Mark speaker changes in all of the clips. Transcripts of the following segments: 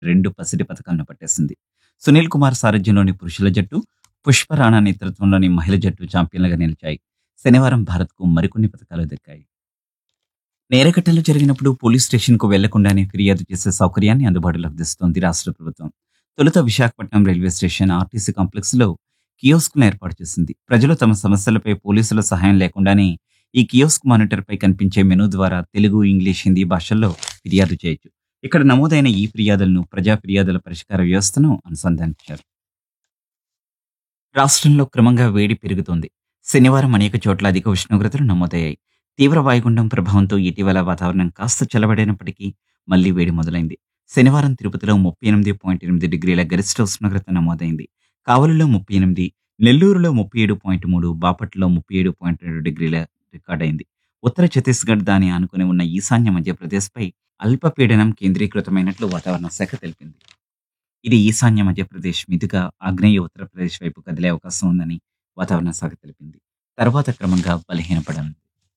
Speaker 1: రెండు పసిడి పథకాలను పట్టేసింది సునీల్ కుమార్ సారథ్యంలోని పురుషుల జట్టు పుష్ప రాణా నేతృత్వంలోని మహిళ జట్టు ఛాంపియన్లుగా నిలిచాయి శనివారం భారత్కు మరికొన్ని పథకాలు దక్కాయి నేరకట్టలు జరిగినప్పుడు పోలీస్ స్టేషన్కు వెళ్లకుండానే ఫిర్యాదు చేసే సౌకర్యాన్ని అందుబాటులోకి తెస్తోంది రాష్ట్ర ప్రభుత్వం తొలుత Visakhapatnam railway station RTC complex లో కియోస్క్ను ఏర్పాటు చేసింది ప్రజలు తమ సమస్యలపై పోలీసుల సహాయం లేకుండానే ఈ కియోస్క్ మానిటర్ పై కనిపించే మెనూ ద్వారా తెలుగు ఇంగ్లీష్ హిందీ భాషల్లో ఫిర్యాదు చేయొచ్చు ఇక్కడ నమోదైన ఈ ఫిర్యాదులను ప్రజా ఫిర్యాదుల పరిష్కార వ్యవస్థను అనుసంధానించారు రాష్ట్రంలో క్రమంగా వేడి పెరుగుతోంది శనివారం అనేక చోట్ల అధిక ఉష్ణోగ్రతలు నమోదయ్యాయి తీవ్ర వాయుగుండం ప్రభావంతో ఇటీవల వాతావరణం కాస్త చల్లబడినప్పటికీ మళ్లీ వేడి మొదలైంది శనివారం తిరుపతిలో ముప్పై ఎనిమిది పాయింట్ ఎనిమిది డిగ్రీల గరిష్ట ఉష్ణోగ్రత నమోదైంది కావలిలో ముప్పై ఎనిమిది నెల్లూరులో ముప్పై ఏడు పాయింట్ మూడు బాపట్లలో ముప్పై ఏడు పాయింట్ రెండు డిగ్రీల రికార్డైంది ఉత్తర ఛత్తీస్గఢ్ దాని ఆనుకుని ఉన్న ఈశాన్య మధ్యప్రదేశ్పై అల్పపీడనం కేంద్రీకృతమైనట్లు వాతావరణ శాఖ తెలిపింది ఇది ఈశాన్య మధ్యప్రదేశ్ మీదుగా ఆగ్నేయ ఉత్తరప్రదేశ్ వైపు కదిలే అవకాశం ఉందని వాతావరణ శాఖ తెలిపింది తర్వాత క్రమంగా బలహీనపడనుంది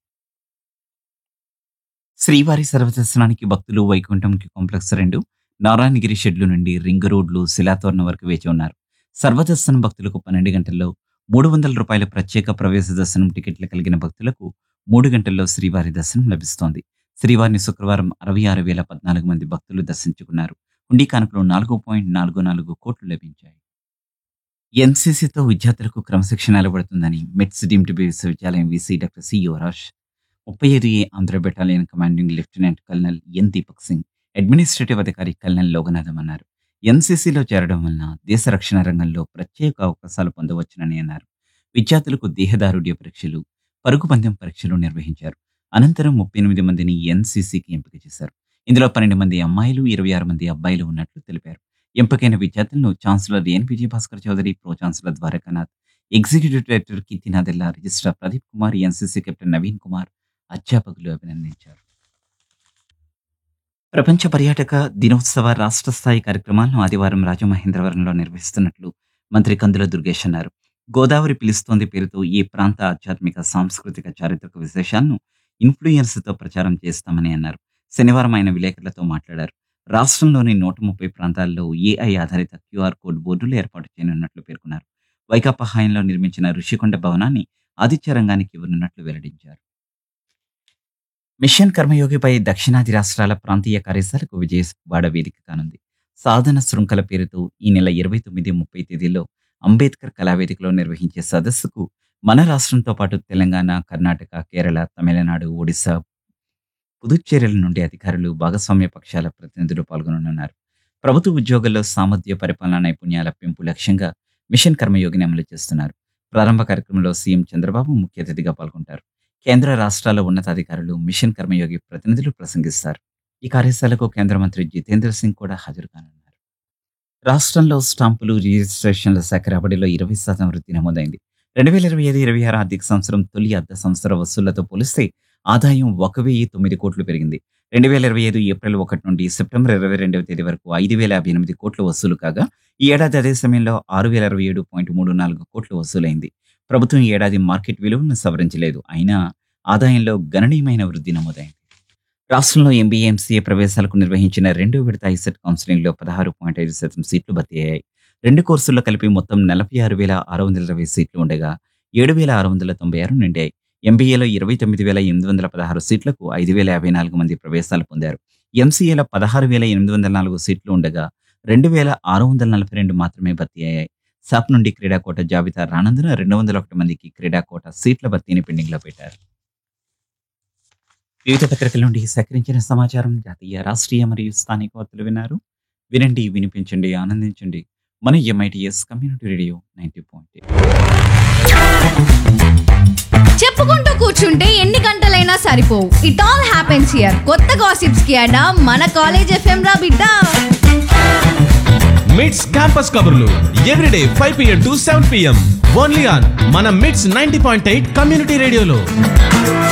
Speaker 1: శ్రీవారి సర్వదర్శనానికి భక్తులు వైకుంఠంకి కాంప్లెక్స్ రెండు నారాయణగిరి షెడ్లు నుండి రింగ్ రోడ్లు శిలాతోరణం వరకు వేచి ఉన్నారు సర్వదర్శనం భక్తులకు పన్నెండు గంటల్లో మూడు వందల రూపాయల ప్రత్యేక ప్రవేశ దర్శనం టికెట్లు కలిగిన భక్తులకు మూడు గంటల్లో శ్రీవారి దర్శనం లభిస్తోంది శ్రీవారిని శుక్రవారం అరవై ఆరు వేల పద్నాలుగు మంది భక్తులు దర్శించుకున్నారు హుండీ కానుకలు నాలుగు పాయింట్ నాలుగు నాలుగు కోట్లు లభించాయి ఎన్సీసీతో విద్యార్థులకు క్రమశిక్షణ అలవడుతుందని మెట్స్ డీమ్డ్ విశ్వవిద్యాలయం వీసీ డాక్టర్ సి యువరాజ్ ముప్పై ఐదు A Andhra battalion commanding lieutenant colonel N Deepak Singh administrative అధికారి కల్నల్ లోగనాథం అన్నారు ఎన్సీసీలో చేరడం వలన దేశ రక్షణ రంగంలో ప్రత్యేక అవకాశాలు పొందవచ్చునని అన్నారు విద్యార్థులకు దేహదారుఢ్య పరీక్షలు పరుగు పందెం పరీక్షలు నిర్వహించారు అనంతరం ముప్పై ఎనిమిది మందిని ఎన్సీసీకి ఎంపిక చేశారు ఇందులో పన్నెండు మంది అమ్మాయిలు ఇరవై ఆరు మంది అబ్బాయిలు ఉన్నట్లు తెలిపారు ఎంపికైన విద్యార్థులను chancellor N Vijayabhaskar Chowdary pro chancellor Dwarakanath executive director Keerthi Nadella registrar Pradeep Kumar NCC captain Naveen Kumar అధ్యాపకులు అభినందించారు ప్రపంచ పర్యాటక దినోత్సవ రాష్ట్ర స్థాయి కార్యక్రమాలను ఆదివారం రాజమహేంద్రవరంలో నిర్వహిస్తున్నట్లు మంత్రి కందుల దుర్గేష్ అన్నారు గోదావరి పిలుస్తోంది పేరుతో ఈ ప్రాంత ఆధ్యాత్మిక సాంస్కృతిక చారిత్రక విశేషాలను ఇన్ఫ్లుయెన్స్తో ప్రచారం చేస్తామని అన్నారు శనివారం ఆయన విలేకరులతో మాట్లాడారు రాష్ట్రంలోని నూట ముప్పై ప్రాంతాల్లో ఏఐ ఆధారిత క్యూఆర్ కోడ్ బోర్డులు ఏర్పాటు చేయనున్నట్లు పేర్కొన్నారు వైకాపా హాయంలో నిర్మించిన ఋషికొండ భవనాన్ని ఆదిత్య రంగానికి ఇవ్వనున్నట్లు వెల్లడించారు మిషన్ కర్మయోగిపై దక్షిణాది రాష్ట్రాల ప్రాంతీయ కార్యశాలకు విజయవాడ వేదిక కానుంది సాధన శృంఖల పేరుతో ఈ నెల ఇరవై తొమ్మిది ముప్పై తేదీలో అంబేద్కర్ కళావేదికలో నిర్వహించే సదస్సుకు మన రాష్ట్రంతో పాటు తెలంగాణ కర్ణాటక కేరళ తమిళనాడు ఒడిశా పుదుచ్చేరిల నుండి అధికారులు భాగస్వామ్య పక్షాల ప్రతినిధులు పాల్గొననున్నారు ప్రభుత్వ ఉద్యోగుల్లో సామర్థ్య పరిపాలన నైపుణ్యాల పెంపు లక్ష్యంగా మిషన్ కర్మయోగిని అమలు చేస్తున్నారు ప్రారంభ కార్యక్రమంలో సీఎం చంద్రబాబు ముఖ్య అతిథిగా పాల్గొంటారు కేంద్ర రాష్ట్రాల ఉన్నతాధికారులు మిషన్ కర్మయోగి ప్రతినిధులు ప్రసంగిస్తారు ఈ కార్యశాలకు కేంద్ర మంత్రి జితేంద్ర సింగ్ కూడా హాజరు కానున్నారు రాష్ట్రంలో స్టాంపులు రిజిస్ట్రేషన్ల శాఖ రాబడిలో ఇరవై శాతం వృద్ధి నమోదైంది రెండు వేల ఇరవై ఐదు ఇరవై ఆరు ఆర్థిక సంవత్సరం తొలి అర్ధ సంవత్సర వసూళ్లతో పోలిస్తే ఆదాయం ఒక వెయ్యి తొమ్మిది కోట్లు పెరిగింది రెండు వేల ఇరవై ఐదు ఏప్రిల్ ఒకటి నుండి సెప్టెంబర్ ఇరవై రెండవ తేదీ వరకు ఐదు వేల యాభై ఎనిమిది కోట్లు వసూలు కాగా ఈ ఏడాది అదే సమయంలో ఆరు వేల అరవై ఏడు పాయింట్ మూడు నాలుగు కోట్లు వసూలైంది ప్రభుత్వం ఈ ఏడాది మార్కెట్ విలువను సవరించలేదు అయినా ఆదాయంలో గణనీయమైన వృద్ధి నమోదైంది రాష్ట్రంలో ఎంబీఏ ఎంసీఏ ప్రవేశాలకు నిర్వహించిన రెండో విడత ఐసెట్ కౌన్సిలింగ్లో పదహారు పాయింట్ ఐదు శాతం సీట్లు భర్తీ అయ్యాయి రెండు కోర్సుల్లో కలిపి మొత్తం నలభై ఆరు వేల ఆరు వందల ఇరవై సీట్లు ఉండగా ఏడు వేల ఆరు వందల తొంభై ఆరు నిండాయి ఎంబీఏలో ఇరవై తొమ్మిది వేల ఎనిమిది వందల పదహారు సీట్లకు ఐదు వేల యాభై నాలుగు మంది ప్రవేశాలు పొందారు ఎంసీఏలో పదహారు వేల ఎనిమిది వందల నాలుగు సీట్లు ఉండగా రెండు వేల ఆరు వందల నలభై రెండు మాత్రమే భర్తీ అయ్యాయి సాప్ నుండి క్రీడా కోట జాబితా రానందున రెండు వందల ఒకటి మందికి క్రీడా కోట సీట్ల భర్తీని పెండింగ్లో పెట్టారు వివిధ పత్రికల నుండి సేకరించిన సమాచారం జాతీయ రాష్ట్రీయ మరియు స్థానిక వార్తలు విన్నారు వినండి వినిపించండి ఆనందించండి మన MITS community radio ninety point
Speaker 2: చెప్పుకుంటూ కూర్చుంటే ఎన్ని గంటలైనా సరిపోవు ఇట్ ఆల్ హ్యాపెన్స్ హియర్ కొత్త గాసిప్స్ కి అడా మన కాలేజ్ ఎఫ్ఎం రా బిడ్డ
Speaker 3: మిడ్స్ క్యాంపస్ కబుర్లు everyday five PM to seven PM only on మన MITS ninety point eight community రేడియోలో